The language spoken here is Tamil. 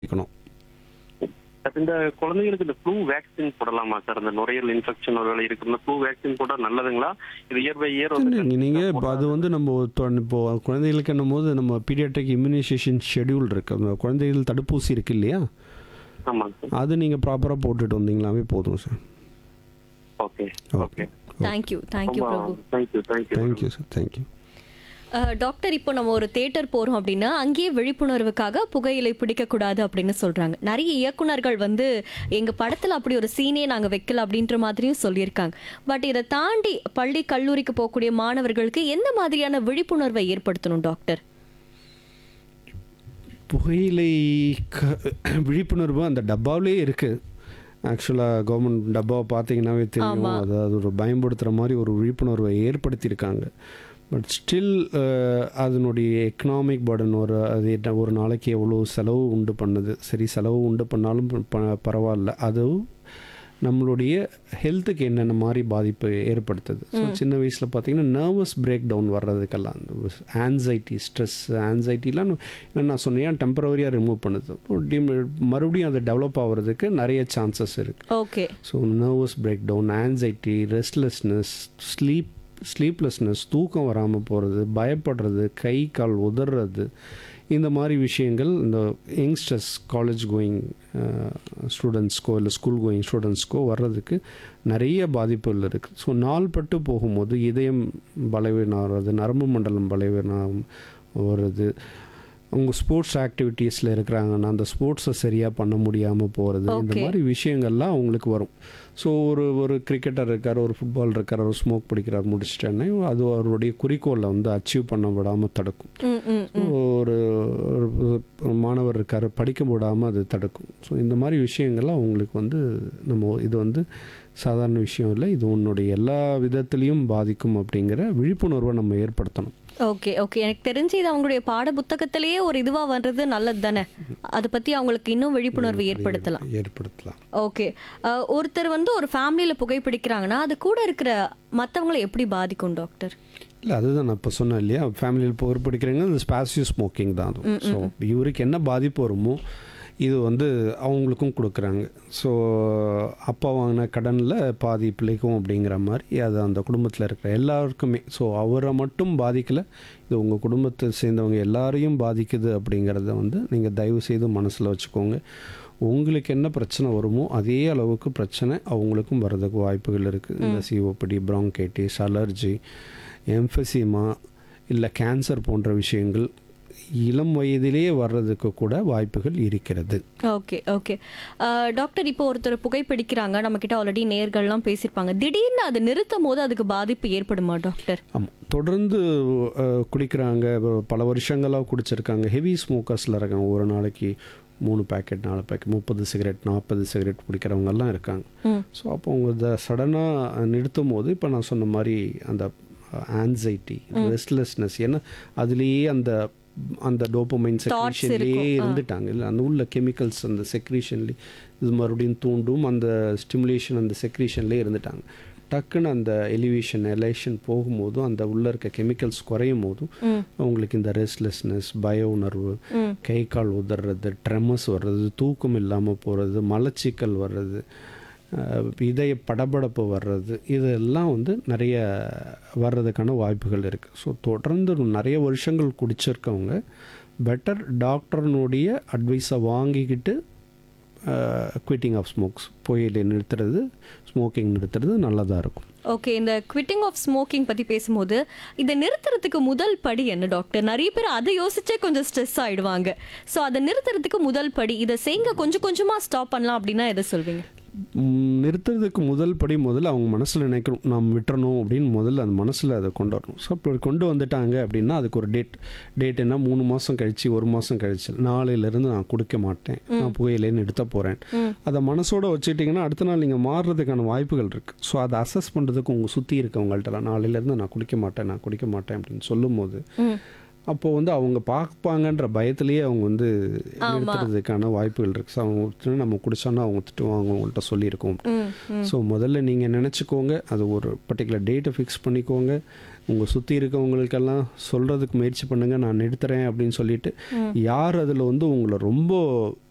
இருக்கணும் சார், இந்த குழந்தைங்களுக்கு இந்த ஃப்ளூ வேக்சின் போடலாமா சார் அந்த நுரையீரல் இன்ஃபெக்ஷன் ஒருவேளை இருக்கு இந்த ஃப்ளூ வேக்சின் போட்டா நல்லதுங்களா இது இயர் பை இயர் நீங்க- நீங்க இப்போ அது வந்து நம்ம தொ- இப்போ குழந்தைகளுக்கு என்னும் போது நம்ம பீடியாட்ரிக் இம்யூனைசேஷன் ஷெடியூல் இருக்கு அந்த குழந்தைகள் தடுப்பூசி இருக்கு இல்லையா ஆமாங்க சார் அது நீங்க ப்ராப்பரா போட்டுட்டு வந்தீங்களாவே போதும் sir okay okay thank you thank you Prabhu thank you thank you thank you sir thank you ah, doctor இப்போ நம்ம ஒரு தேட்டர் போறோம் அப்படின்னா அங்கேயே விழிப்புணர்வுக்காக புகையிலை பிடிக்கக்கூடாது அப்படின்னு சொல்றாங்க நிறைய இயக்குனர்கள் வந்து எங்க படத்துல அப்படி ஒரு சீனே நாங்க வைக்கல அப்படின்ற மாதிரியும் சொல்லியிருக்காங்க பட் இதை தாண்டி பள்ளி கல்லூரிக்கு போகக்கூடிய மாணவர்களுக்கு எந்த மாதிரியான விழிப்புணர்வை ஏற்படுத்தணும் டாக்டர் புகையிலை க- விழிப்புணர்வு அந்த டப்பாவிலே இருக்குது ஆக்சுவலாக கவர்மெண்ட் டப்பாவை பார்த்தீங்கன்னாவே தெரியும் அது அது ஒரு பயன்படுத்துகிற மாதிரி ஒரு விழிப்புணர்வை ஏற்படுத்தியிருக்காங்க பட் ஸ்டில் அதனுடைய எக்கனாமிக் பர்டன் ஒரு அது என்ன ஒரு நாளைக்கு எவ்வளோ செலவு உண்டு பண்ணுது சரி செலவு உண்டு பண்ணாலும் ப- பரவாயில்ல அது நம்மளுடைய ஹெல்த்துக்கு என்னென்ன மாதிரி பாதிப்பு ஏற்படுத்துது ஸோ சின்ன வயசில் பார்த்தீங்கன்னா நர்வஸ் பிரேக் டவுன் வர்றதுக்கெல்லாம் அந்த ஆன்சைட்டி ஸ்ட்ரெஸ் ஆன்சைட்டிலாம் நான் சொன்னேன் டெம்பரவரியாக ரிமூவ் பண்ணுது இப்போ dim- மறுபடியும் அது டெவலப் ஆகிறதுக்கு நிறைய சான்சஸ் இருக்குது okay so nervous break down anxiety restlessness sleep sleeplessness தூக்கம் வராமல் போகிறது பயப்படுறது கை கால் உதறது இந்த மாதிரி விஷயங்கள் இந்த யங்ஸ்டர்ஸ் காலேஜ் கோயிங் ஸ்டூடெண்ட்ஸ்க்கோ இல்லை ஸ்கூல் கோயிங் ஸ்டூடெண்ட்ஸ்க்கோ வர்றதுக்கு நிறைய பாதிப்புகள் இருக்குது ஸோ நாள்பட்டு போகும்போது இதயம் பலவீனம் வர்றது நரம்பு மண்டலம் பலவீனம் வருது அவங்க ஸ்போர்ட்ஸ் ஆக்டிவிட்டீஸில் இருக்கிறாங்கன்னா அந்த ஸ்போர்ட்ஸை சரியாக பண்ண முடியாமல் போகிறது இந்த Okay. மாதிரி விஷயங்கள்லாம் அவங்களுக்கு வரும் ஸோ ஒரு ஒரு கிரிக்கெட்டர் இருக்கார் ஒரு ஃபுட்பால் இருக்கார் ஒரு ஸ்மோக் பிடிக்கிறார் முடிச்சிட்டேன்னா அது அவருடைய குறிக்கோளை வந்து அச்சீவ் பண்ண விடாமல் தடுக்கும் ம் ம் So, ஒரு ஒரு- ஒரு மாணவர் இருக்கார் படிக்க விடாமல் அது தடுக்கும் ஸோ இந்த மாதிரி விஷயங்கள்லாம் அவங்களுக்கு வந்து நம்ம இது வந்து சாதாரண விஷயம் இல்லை இது உன்னுடைய எல்லா விதத்துலேயும் பாதிக்கும் அப்படிங்கிற விழிப்புணர்வை நம்ம ஏற்படுத்தணும் ஓகே ஓகே எனக்கு தெரிஞ்சு இது அவங்களுடைய பாட புத்தகத்திலேயே ஒரு இதுவா வர்றது நல்லது தானே அதை பத்தி அவங்களுக்கு இன்னும் விழிப்புணர்வு ஏற்படுத்தலாம் ஏற்படுத்தலாம் ஓகே அஹ், ஒருத்தர் வந்து ஒரு ஃபேமிலியில புகைப்பிடிக்கிறாங்கன்னா அது கூட இருக்கிற மத்தவங்களை எப்படி பாதிக்கும் டாக்டர் இல்லை அதுதான் நான் இப்போ சொன்னேன் இல்லையா ஃபேமிலியில் புகைப்பிடிக்கிறீங்க அது ஸ்பாசிவ் ஸ்மோக்கிங் தான் அது ஸோ இவருக்கு என்ன பாதிப்பு வருமோ இது வந்து அவங்களுக்கும் கொடுக்குறாங்க ஸோ அப்பா வாங்கின கடனில் பாதி பிள்ளைக்கும் அப்படிங்கிற மாதிரி அது அந்த குடும்பத்தில் இருக்கிற எல்லாருக்குமே ஸோ அவரை மட்டும் பாதிக்கலை இது உங்கள் குடும்பத்தை சேர்ந்தவங்க எல்லாரையும் பாதிக்குது அப்படிங்கிறத வந்து நீங்கள் தயவு செய்து மனசில் வச்சுக்கோங்க உங்களுக்கு என்ன பிரச்சனை வருமோ அதே அளவுக்கு பிரச்சனை அவங்களுக்கும் வர்றதுக்கு வாய்ப்புகள் இருக்குது இந்த சிஓபிடி ப்ராங்கைட்டிஸ் அலர்ஜி எம்ஃபசிமா இல்லை கேன்சர் போன்ற விஷயங்கள் இளம் வயதிலேயே வர்றதுக்கு கூட வாய்ப்புகள் இருக்கிறது ஓகே ஓகே டாக்டர் இப்போ ஒருத்தர் புகைப்பிடிக்கிறாங்க நம்ம கிட்ட ஆல்ரெடி நேர்கள்லாம் பேசியிருப்பாங்க திடீர்னு அதை நிறுத்தும் போது அதுக்கு பாதிப்பு ஏற்படுமா டாக்டர் ஆமாம் தொடர்ந்து அஹ், குடிக்கிறாங்க வ- பல வருஷங்களாக குடிச்சிருக்காங்க ஹெவி ஸ்மோக்கர்ஸில் இருக்காங்க ஒரு நாளைக்கு மூணு பேக்கெட் நாலு பேக்கெட் முப்பது சிகரெட் நாற்பது சிகரெட் குடிக்கிறவங்கெல்லாம் இருக்காங்க ம். ஸோ அப்போ அவங்க இதை சடனாக நிறுத்தும் போது இப்போ நான் சொன்ன மாதிரி அந்த ஆன்சைட்டி ரெஸ்ட்லெஸ்னஸ் ஏன்னா அதுலேயே அந்த அந்த டோப்பமைன் செக்ரீஷன்லேயே இருக்கும். ஆ. இருந்துட்டாங்க இல்லை அந்த உள்ள கெமிக்கல்ஸ் அந்த செக்ரீஷன்லேயே இது மறுபடியும் தூண்டும் அந்த ஸ்டிமுலேஷன் அந்த செக்ரீஷன்லேயே இருந்துட்டாங்க டக்குன்னு அந்த எலிவேஷன் எலேஷன் போகும்போதும் அந்த உள்ளே இருக்க கெமிக்கல்ஸ் குறையும் போதும் ம். அவங்களுக்கு இந்த ரெஸ்ட்லெஸ்னஸ் பய உணர்வு ம். கை கால் உதறது ட்ரெமஸ் வர்றது தூக்கம் இல்லாமல் போகிறது மலச்சிக்கல் வர்றது அஹ், இதய படபடப்பு வர்றது இதெல்லாம் வந்து நிறைய வர்றதுக்கான வாய்ப்புகள் இருக்குது ஸோ தொடர்ந்து நிறைய வருஷங்கள் குடிச்சிருக்கவங்க பெட்டர் டாக்டர்னுடைய அட்வைஸை வாங்கிக்கிட்டு குவிட்டிங் ஆஃப் ஸ்மோக்ஸ் புகையிலை நிறுத்துறது ஸ்மோக்கிங் நிறுத்துறது நல்லதாக இருக்கும் ஓகே இந்த குவிட்டிங் ஆஃப் ஸ்மோக்கிங் பத்தி பேசும்போது இதை நிறுத்துறதுக்கு முதல் படி என்ன டாக்டர் நிறைய பேர் அதை யோசிச்சே கொஞ்சம் ஸ்ட்ரெஸ் ஆயிடுவாங்க ஸோ அதை நிறுத்துறதுக்கு முதல் படி இதை செய்யுங்க கொஞ்சம் கொஞ்சமா ஸ்டாப் பண்ணலாம் அப்படின்னா எதை சொல்வீங்க ம், நிறுத்துறதுக்கு முதல் படி முதல்ல அவங்க மனசில் நினைக்கணும் நாம் விட்டுறணும் அப்படின்னு முதல்ல அந்த மனசில் அதை கொண்டு வரணும் ஸோ அப்படி கொண்டு வந்துட்டாங்க அப்படின்னா அதுக்கு ஒரு டேட் டேட் என்ன மூணு மாதம் கழிச்சு ஒரு மாதம் கழிச்சு நாளையிலேருந்து நான் குடிக்க மாட்டேன் நான் புகையிலே நிறுத்த போகிறேன் அதை மனசோட வச்சுக்கிட்டிங்கன்னா அடுத்த நாள் நீங்கள் மாறுறதுக்கான வாய்ப்புகள் இருக்குது ஸோ அதை அசஸ் பண்ணுறதுக்கு உங்கள் சுற்றி இருக்கவங்கள்ட்டலாம் நாளையிலேருந்து நான் குடிக்க மாட்டேன் நான் குடிக்க மாட்டேன் அப்படின்னு சொல்லும்போது ம். அப்போ வந்து அவங்க பார்ப்பாங்கன்ற பயத்திலேயே அவங்க வந்து நிறுத்துறதுக்கான வாய்ப்புகள் இருக்குது ஸோ அவங்க திட்டு நம்ம குடிச்சோன்னா அவங்க திட்டுவாங்க அவங்கள்ட்ட சொல்லியிருக்கோம் ம் ஸோ முதல்ல நீங்கள் நினச்சிக்கோங்க அது ஒரு பர்டிகுலர் டேட்டை ஃபிக்ஸ் பண்ணிக்கோங்க உங்கள் சுற்றி இருக்கவங்களுக்கெல்லாம் சொல்கிறதுக்கு முயற்சி பண்ணுங்கள் நான் நிறுத்துறேன் அப்படின்னு சொல்லிட்டு யார் அதில் வந்து உங்களை ரொம்ப